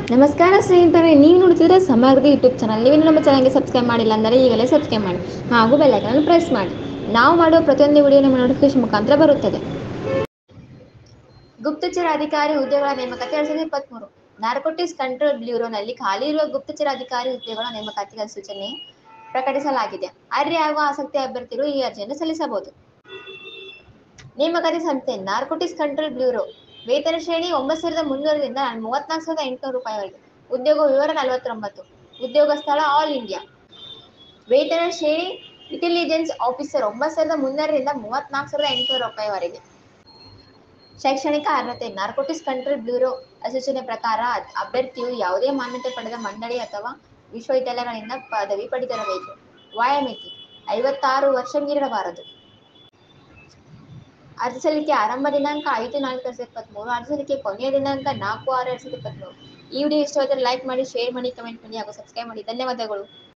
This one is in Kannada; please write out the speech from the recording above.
ನಮಸ್ಕಾರ ಸ್ನೇಹಿತರೆ ನೀವು ನೋಡ್ತಿದ್ರೆ ಸಮೃದ್ಧಿ ಯೂಟ್ಯೂಬ್ ಚಾನಲ್ ನೀವು ನಮ್ಮ ಚಾನಲ್ಗೆ ಸಬ್ಸ್ಕ್ರೈಬ್ ಮಾಡಿಲ್ಲ ಅಂದರೆ ಈಗಲೇ ಸಬ್ಸ್ಕ್ರೈಬ್ ಮಾಡಿ ಹಾಗೂ ಬೆಲ್ಲೈಕನ್ ಪ್ರೆಸ್ ಮಾಡಿ ನಾವು ಮಾಡುವ ಪ್ರತಿಯೊಂದು ವಿಡಿಯೋ ನಿಮ್ಮ ನೋಟಿಫಿಕೇಶನ್ ಮುಖಾಂತರ ಬರುತ್ತದೆ ಗುಪ್ತಚರ ಅಧಿಕಾರಿ ಹುದ್ದೆಗಳ ನೇಮಕಾತಿ ಎರಡ್ ಸಾವಿರದ ಇಪ್ಪತ್ಮೂರು ನಾರ್ಕೋಟಿಕ್ಸ್ ಕಂಟ್ರೋಲ್ ಬ್ಯೂರೋನಲ್ಲಿ ಖಾಲಿ ಇರುವ ಗುಪ್ತಚರ ಅಧಿಕಾರಿ ಹುದ್ದೆಗಳ ನೇಮಕಾತಿಗೆ ಸೂಚನೆ ಪ್ರಕಟಿಸಲಾಗಿದೆ ಅರ್ಹ ಹಾಗೂ ಆಸಕ್ತಿ ಅಭ್ಯರ್ಥಿಗಳು ಈ ಅರ್ಜಿಯನ್ನು ಸಲ್ಲಿಸಬಹುದು ನೇಮಕಾತಿ ಸಂಸ್ಥೆ ನಾರ್ಕೋಟಿಕ್ಸ್ ಕಂಟ್ರೋಲ್ ಬ್ಯೂರೋ ವೇತನ ಶ್ರೇಣಿ ಒಂಬತ್ತು ಸಾವಿರದ ಮುನ್ನೂರರಿಂದ ಮೂವತ್ನಾಲ್ಕು ಸಾವಿರದ ಎಂಟುನೂರು ರೂಪಾಯಿವರೆಗೆ ಉದ್ಯೋಗ ವಿವರ ನಲವತ್ತೊಂಬತ್ತು ಉದ್ಯೋಗ ಸ್ಥಳ ಆಲ್ ಇಂಡಿಯಾ ವೇತನ ಶ್ರೇಣಿ ಇಂಟೆಲಿಜೆನ್ಸ್ ಆಫೀಸರ್ ಒಂಬತ್ತು ಸಾವಿರದ ಮುನ್ನೂರರಿಂದ ಮೂವತ್ನಾಲ್ಕು ಸಾವಿರದ ಎಂಟುನೂರು ರೂಪಾಯಿವರೆಗೆ ಶೈಕ್ಷಣಿಕ ಅರ್ಹತೆ ನಾರ್ಕೋಟಿಕ್ಸ್ ಕಂಟ್ರೋಲ್ ಬ್ಯೂರೋ ಅಸೂಚನೆ ಪ್ರಕಾರ ಅದ್- ಅಭ್ಯರ್ಥಿಯು ಯಾವುದೇ ಮಾನ್ಯತೆ ಪಡೆದ ಮಂಡಳಿ ಅಥವಾ ವಿಶ್ವವಿದ್ಯಾಲಯಗಳಿಂದ ಪದವಿ ಪಡೆದಿರಬೇಕು ವಯೋಮಿತಿ ಐವತ್ತಾರು ವರ್ಷ ಮೀರಬಾರದು ಅರ್ಜಿ ಸಲ್ಲಿಕೆ ಆರಂಭ ದಿನಾಂಕ ಐದು ನಾಲ್ಕು ಎರಡ್ ಸಾವಿರದ ಇಪ್ಪತ್ತ್ಮೂರು ಅರ್ಜಿ ಸಲ್ಲಿಕೆ ಕೊನೆಯ ದಿನಾಂಕ ನಾಲ್ಕು ಆರು ಎರಡ್ ಸಾವಿರದ ಇಪ್ಪತ್ತ್ಮೂರು ಈ ವಿಡಿಯೋ ಇಷ್ಟವಾದರೆ ಲೈಕ್ ಮಾಡಿ ಶೇರ್ ಮಾಡಿ ಕಮೆಂಟ್ ಮಾಡಿ ಹಾಗೂ ಸಬ್ಸ್ಕ್ರೈಬ್ ಮಾಡಿ ಧನ್ಯವಾದಗಳು